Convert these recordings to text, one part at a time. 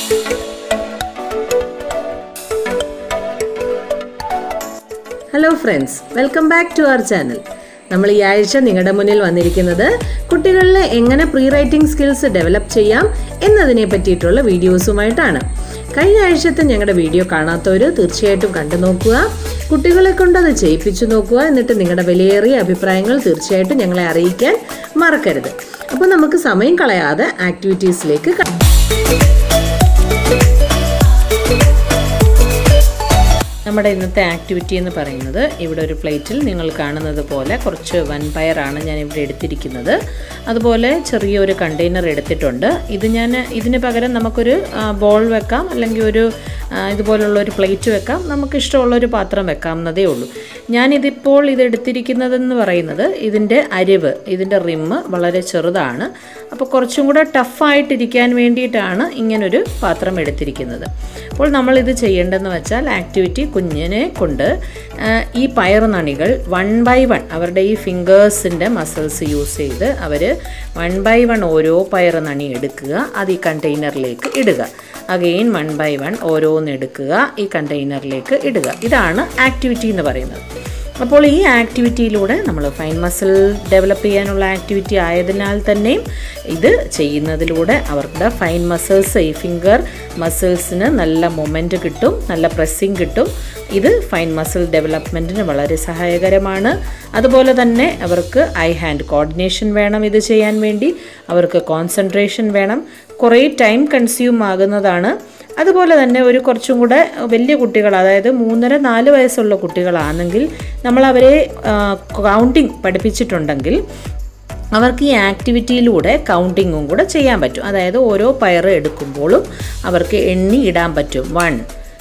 hello friends welcome back to our channel നമ്മൾ ഈ ആഴ്ച നിങ്ങളുടെ മുന്നിൽ വന്നിരിക്കുന്നത് കുട്ടികളിലെ എങ്ങനെ പ്രീ റൈറ്റിംഗ് സ്കിൽസ് ഡെവലപ്പ് ചെയ്യാം എന്നതിനെ പറ്റിയിട്ടുള്ള വീഡിയോസുമായിട്ടാണ് കഴിഞ്ഞ ആഴ്ചത്തെ ഞങ്ങളുടെ വീഡിയോ കാണാത്തവർ തീർച്ചയായിട്ടും കണ്ടു നോക്കുക കുട്ടികളെ കൊണ്ട് അത് ചെയ്യിപ്പിച്ചു നോക്കുക എന്നിട്ട് നിങ്ങളുടെ വിലയേറിയ അഭിപ്രായങ്ങൾ തീർച്ചയായിട്ടും ഞങ്ങളെ അറിയിക്കാൻ മറക്കരുത് അപ്പോൾ നമുക്ക് സമയം കളയാതെ ആക്ടിവിറ്റീസിലേക്ക് ക- നമ്മുടെ ഇന്നത്തെ ആക്ടിവിറ്റി എന്ന് പറയുന്നത് ഇവിടെ ഒരു പ്ലേറ്റിൽ നിങ്ങൾ കാണുന്നത് പോലെ കുറച്ച് വൻപയറാണ് ഞാൻ ഇവിടെ എടുത്തിരിക്കുന്നത് അതുപോലെ ചെറിയൊരു കണ്ടെയ്നർ എടുത്തിട്ടുണ്ട് ഇത് ഞാൻ ഇതിന് പകരം നമുക്കൊരു ബോൾ വെക്കാം അല്ലെങ്കിൽ ഒരു ആ, ഇതുപോലുള്ള ഒരു പ്ലേറ്റ് വെക്കാം നമുക്ക് ഇഷ്ടമുള്ള ഒരു പാത്രം വെക്കാവുന്നതേ ഉള്ളൂ ഞാനിതിപ്പോൾ ഇത് എടുത്തിരിക്കുന്നതെന്ന് പറയുന്നത് ഇതിൻ്റെ അരിവ് ഇതിൻ്റെ റിമ്മ് വളരെ ചെറുതാണ് അപ്പോൾ കുറച്ചും കൂടെ ടഫായിട്ടിരിക്കാൻ വേണ്ടിയിട്ടാണ് ഇങ്ങനൊരു പാത്രം എടുത്തിരിക്കുന്നത് അപ്പോൾ നമ്മളിത് ചെയ്യേണ്ടതെന്ന് വെച്ചാൽ ആക്ടിവിറ്റി കുഞ്ഞിനെ കൊണ്ട് ആ, ഈ പയറുനണികൾ വൺ ബൈ വൺ അവരുടെ ഈ ഫിംഗേഴ്സിൻ്റെ മസിൽസ് യൂസ് ചെയ്ത് അവർ വൺ ബൈ വൺ ഓരോ പയറുനണി എടുക്കുക അത് ഈ കണ്ടെയ്നറിലേക്ക് ഇടുക അഗെയിൻ വൺ ബൈ വൺ ഓരോന്ന് എടുക്കുക ഈ കണ്ടെയ്നറിലേക്ക് ഇടുക ഇതാണ് ആക്ടിവിറ്റി എന്ന് പറയുന്നത് അപ്പോൾ ഈ ആക്ടിവിറ്റിയിലൂടെ നമ്മൾ ഫൈൻ മസിൽ ഡെവലപ്പ് ചെയ്യാനുള്ള ആക്ടിവിറ്റി ആയതിനാൽ തന്നെയും ഇത് ചെയ്യുന്നതിലൂടെ അവരുടെ ഫൈൻ മസിൽസ് ഈ ഫിംഗർ മസിൽസിന് നല്ല മൊമെൻറ്റ് കിട്ടും നല്ല പ്രസ്സിങ് കിട്ടും ഇത് ഫൈൻ മസിൽ ഡെവലപ്മെൻറ്റിന് വളരെ സഹായകരമാണ് അതുപോലെ തന്നെ അവർക്ക് ഐ ഹാൻഡ് കോർഡിനേഷൻ വേണം ഇത് ചെയ്യാൻ വേണ്ടി അവർക്ക് കോൺസെൻട്രേഷൻ വേണം കുറേ ടൈം കൺസ്യൂം ആകുന്നതാണ് അതുപോലെ തന്നെ ഒരു കുറച്ചും കൂടെ വലിയ കുട്ടികൾ അതായത് മൂന്നര നാല് വയസ്സുള്ള കുട്ടികളാണെങ്കിൽ നമ്മൾ അവരെ കൗണ്ടിങ് പഠിപ്പിച്ചിട്ടുണ്ടെങ്കിൽ അവർക്ക് ഈ ആക്ടിവിറ്റിയിലൂടെ കൗണ്ടിങ്ങും കൂടെ ചെയ്യാൻ പറ്റും അതായത് ഓരോ പയർ എടുക്കുമ്പോഴും അവർക്ക് എണ്ണി ഇടാൻ പറ്റും വൺ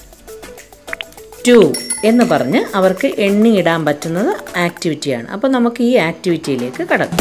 ടു എന്ന് പറഞ്ഞ് അവർക്ക് എണ്ണി ഇടാൻ പറ്റുന്നത് ആക്ടിവിറ്റിയാണ് അപ്പോൾ നമുക്ക് ഈ ആക്ടിവിറ്റിയിലേക്ക് കടക്കാം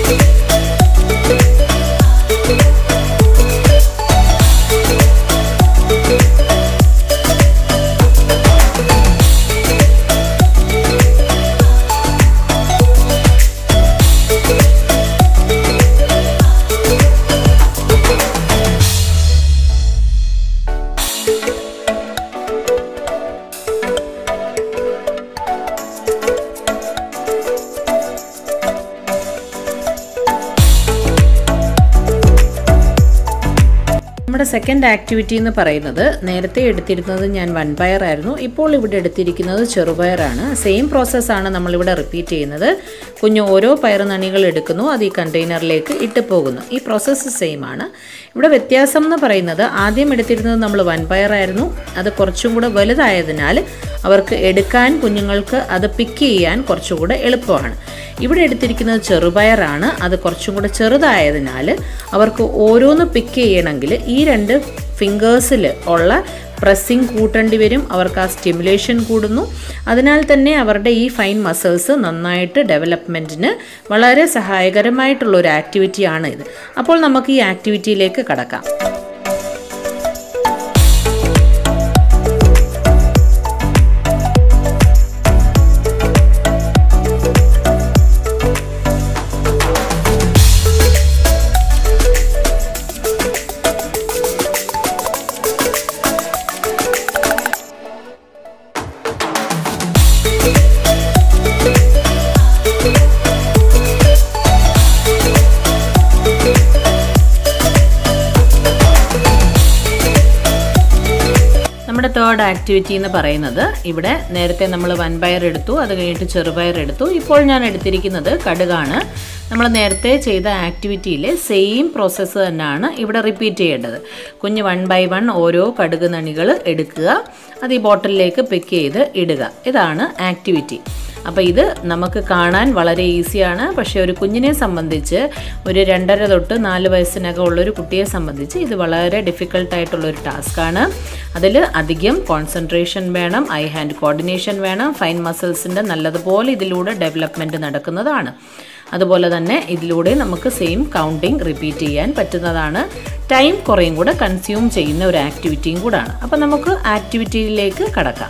നമ്മുടെ സെക്കൻഡ് ആക്ടിവിറ്റി എന്ന് പറയുന്നത് നേരത്തെ എടുത്തിരുന്നത് ഞാൻ വൺ പയർ ആയിരുന്നു ഇപ്പോൾ ഇവിടെ എടുത്തിരിക്കുന്നത് ചെറുപയറാണ് സെയിം പ്രോസസ്സാണ് നമ്മളിവിടെ റിപ്പീറ്റ് ചെയ്യുന്നത് കുഞ്ഞ് ഓരോ പയർ നണികൾ എടുക്കുന്നു അത് ഈ കണ്ടെയ്നറിലേക്ക് ഇട്ട് പോകുന്നു ഈ പ്രോസസ്സ് സെയിം ആണ് ഇവിടെ വ്യത്യാസം എന്ന് പറയുന്നത് ആദ്യം എടുത്തിരുന്നത് നമ്മൾ വൻ പയറായിരുന്നു അത് കുറച്ചും കൂടെ വലുതായതിനാൽ അവർക്ക് എടുക്കാൻ കുഞ്ഞുങ്ങൾക്ക് അത് പിക്ക് ചെയ്യാൻ കുറച്ചുകൂടെ എളുപ്പമാണ് ഇവിടെ എടുത്തിരിക്കുന്നത് ചെറുപയറാണ് അത് കുറച്ചും കൂടെ ചെറുതായതിനാൽ അവർക്ക് ഓരോന്ന് പിക്ക് ചെയ്യണമെങ്കിൽ ഈ രണ്ട് ഫിംഗേഴ്സിൽ ഉള്ള പ്രസ്സിങ് കൂട്ടേണ്ടി വരും അവർക്ക് ആ സ്റ്റിമുലേഷൻ കൂടുന്നു അതിനാൽ തന്നെ അവരുടെ ഈ ഫൈൻ മസിൽസ് നന്നായിട്ട് ഡെവലപ്മെൻറ്റിന് വളരെ സഹായകരമായിട്ടുള്ള ഒരു ആക്ടിവിറ്റിയാണ് ഇത് അപ്പോൾ നമുക്ക് ഈ ആക്ടിവിറ്റിയിലേക്ക് കടക്കാം നമ്മുടെ തേർഡ് ആക്ടിവിറ്റി എന്ന് പറയുന്നത് ഇവിടെ നേരത്തെ നമ്മൾ വൻപയർ എടുത്തു അത് കഴിഞ്ഞിട്ട് ചെറുപയർ എടുത്തു ഇപ്പോൾ ഞാൻ എടുത്തിരിക്കുന്നത് കടുകാണ് നമ്മൾ നേരത്തെ ചെയ്ത ആക്ടിവിറ്റിയിലെ സെയിം പ്രോസസ്സ് തന്നെയാണ് ഇവിടെ റിപ്പീറ്റ് ചെയ്യേണ്ടത് കുഞ്ഞ് വൺ ബൈ വൺ ഓരോ കടുക് നണികൾ എടുക്കുക അത് ഈ ബോട്ടിലിലേക്ക് പിക്ക് ചെയ്ത് ഇടുക ഇതാണ് ആക്ടിവിറ്റി അപ്പോൾ ഇത് നമുക്ക് കാണാൻ വളരെ ഈസിയാണ് പക്ഷേ ഒരു കുഞ്ഞിനെ സംബന്ധിച്ച് ഒരു രണ്ടര തൊട്ട് നാല് വയസ്സിനകം ഉള്ളൊരു കുട്ടിയെ സംബന്ധിച്ച് ഇത് വളരെ ഡിഫിക്കൽട്ടായിട്ടുള്ളൊരു ടാസ്ക്കാണ് അതിൽ അധികം കോൺസെൻട്രേഷൻ വേണം ഐ ഹാൻഡ് കോർഡിനേഷൻ വേണം ഫൈൻ മസിൽസിൻ്റെ നല്ലതുപോലെ ഇതിലൂടെ ഡെവലപ്മെൻറ്റ് നടക്കുന്നതാണ് അതുപോലെ തന്നെ ഇതിലൂടെ നമുക്ക് സെയിം കൗണ്ടിങ് റിപ്പീറ്റ് ചെയ്യാൻ പറ്റുന്നതാണ് ടൈം കുറേയും കൂടെ കൺസ്യൂം ചെയ്യുന്ന ഒരു ആക്ടിവിറ്റിയും കൂടാണ് അപ്പോൾ നമുക്ക് ആക്ടിവിറ്റിയിലേക്ക് കടക്കാം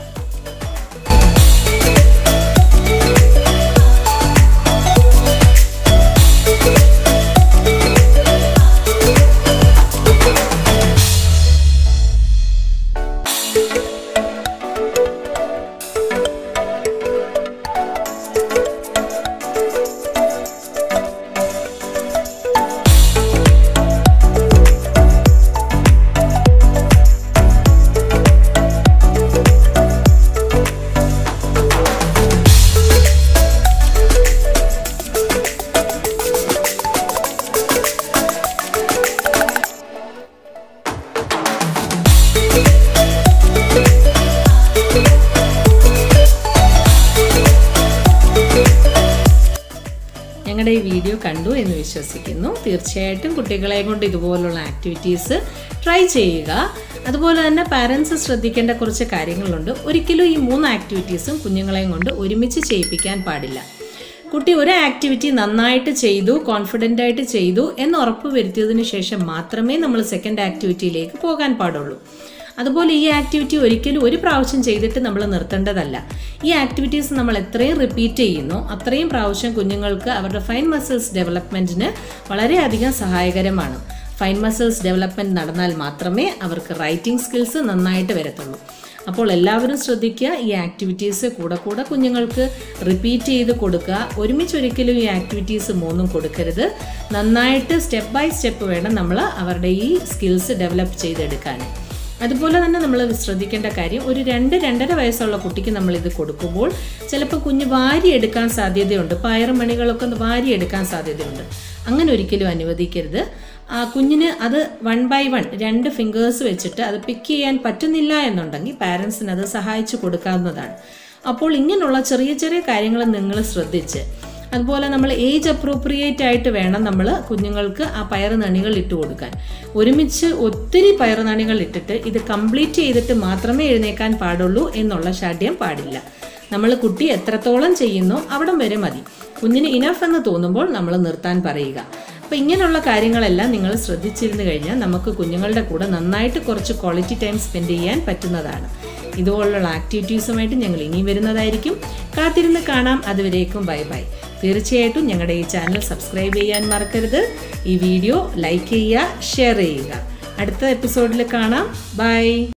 ഞങ്ങളുടെ ഈ വീഡിയോ കണ്ടു എന്ന് വിശ്വസിക്കുന്നു തീർച്ചയായിട്ടും കുട്ടികളെ കൊണ്ട് ഇതുപോലുള്ള ആക്ടിവിറ്റീസ് ട്രൈ ചെയ്യുക അതുപോലെ തന്നെ പാരൻസ് ശ്രദ്ധിക്കേണ്ട കുറച്ച് കാര്യങ്ങളുണ്ട് ഒരിക്കലും ഈ മൂന്ന് ആക്ടിവിറ്റീസും കുഞ്ഞുങ്ങളെയും കൊണ്ട് ഒരുമിച്ച് ചെയ്യിപ്പിക്കാൻ പാടില്ല കുട്ടി ഒരു ആക്ടിവിറ്റി നന്നായിട്ട് ചെയ്തു കോൺഫിഡൻ്റ് ആയിട്ട് ചെയ്തു എന്ന് ഉറപ്പ് വരുത്തിയതിനു ശേഷം മാത്രമേ നമ്മൾ സെക്കൻഡ് ആക്ടിവിറ്റിയിലേക്ക് പോകാൻ പാടുള്ളൂ അതുപോലെ ഈ ആക്ടിവിറ്റി ഒരിക്കലും ഒരു പ്രാവശ്യം ചെയ്തിട്ട് നമ്മൾ നിർത്തേണ്ടതല്ല ഈ ആക്ടിവിറ്റീസ് നമ്മൾ എത്രയും റിപ്പീറ്റ് ചെയ്യുന്നു അത്രയും പ്രാവശ്യം കുഞ്ഞുങ്ങൾക്ക് അവരുടെ ഫൈൻ മസിൽസ് ഡെവലപ്മെൻറ്റിന് വളരെയധികം സഹായകരമാണ് ഫൈൻ മസിൽസ് ഡെവലപ്മെൻറ്റ് നടന്നാൽ മാത്രമേ അവർക്ക് റൈറ്റിംഗ് സ്കിൽസ് നന്നായിട്ട് വരത്തുള്ളൂ അപ്പോൾ എല്ലാവരും ശ്രദ്ധിക്കുക ഈ ആക്ടിവിറ്റീസ് കൂടെ കൂടെ കുഞ്ഞുങ്ങൾക്ക് റിപ്പീറ്റ് ചെയ്ത് കൊടുക്കുക ഒരുമിച്ച് ഒരിക്കലും ഈ ആക്ടിവിറ്റീസ് മൂന്നും കൊടുക്കരുത് നന്നായിട്ട് സ്റ്റെപ്പ് ബൈ സ്റ്റെപ്പ് വേണം നമ്മൾ അവരുടെ ഈ സ്കിൽസ് ഡെവലപ്പ് ചെയ്തെടുക്കാൻ അതുപോലെ തന്നെ നമ്മൾ ശ്രദ്ധിക്കേണ്ട കാര്യം ഒരു രണ്ട് രണ്ടര വയസ്സുള്ള കുട്ടിക്ക് നമ്മൾ ഇത് കൊടുക്കുമ്പോൾ ചിലപ്പോൾ കുഞ്ഞ് വാരിയെടുക്കാൻ സാധ്യതയുണ്ട് പയറുമണികളൊക്കെ വാരിയെടുക്കാൻ സാധ്യതയുണ്ട് അങ്ങനെ ഒരിക്കലും അനുവദിക്കരുത് ആ കുഞ്ഞിന് അത് വൺ ബൈ വൺ രണ്ട് ഫിംഗേഴ്സ് വെച്ചിട്ട് അത് പിക്ക് ചെയ്യാൻ പറ്റുന്നില്ല എന്നുണ്ടെങ്കിൽ പാരൻസിന് അത് സഹായിച്ചു കൊടുക്കാവുന്നതാണ് അപ്പോൾ ഇങ്ങനെയുള്ള ചെറിയ ചെറിയ കാര്യങ്ങൾ നിങ്ങൾ ശ്രദ്ധിച്ച് അതുപോലെ നമ്മൾ ഏജ് അപ്രോപ്രിയേറ്റ് ആയിട്ട് വേണം നമ്മൾ കുഞ്ഞുങ്ങൾക്ക് ആ പയറുനണികൾ ഇട്ട് കൊടുക്കാൻ ഒരുമിച്ച് ഒത്തിരി പയറുനണികൾ ഇട്ടിട്ട് ഇത് കംപ്ലീറ്റ് ചെയ്തിട്ട് മാത്രമേ എഴുന്നേക്കാൻ പാടുള്ളൂ എന്നുള്ള ഷാഠ്യം പാടില്ല നമ്മൾ കുട്ടി എത്രത്തോളം ചെയ്യുന്നോ അവിടം വരെ മതി കുഞ്ഞിന് ഇനഫ് എന്ന് തോന്നുമ്പോൾ നമ്മൾ നിർത്താൻ പറയുക അപ്പോൾ ഇങ്ങനെയുള്ള കാര്യങ്ങളെല്ലാം നിങ്ങൾ ശ്രദ്ധിച്ചിരുന്നു കഴിഞ്ഞാൽ നമുക്ക് കുഞ്ഞുങ്ങളുടെ കൂടെ നന്നായിട്ട് കുറച്ച് ക്വാളിറ്റി ടൈം സ്പെൻഡ് ചെയ്യാൻ പറ്റുന്നതാണ് ഇതുപോലുള്ള ആക്ടിവിറ്റീസുമായിട്ട് ഞങ്ങൾ ഇനി വരുന്നതായിരിക്കും കാത്തിരുന്ന് കാണാം അതുവരേക്കും ബൈ ബൈ തീർച്ചയായിട്ടും ഞങ്ങളുടെ ഈ ചാനൽ സബ്സ്ക്രൈബ് ചെയ്യാൻ മറക്കരുത് ഈ വീഡിയോ ലൈക്ക് ചെയ്യുക ഷെയർ ചെയ്യുക അടുത്ത എപ്പിസോഡിൽ കാണാം ബൈ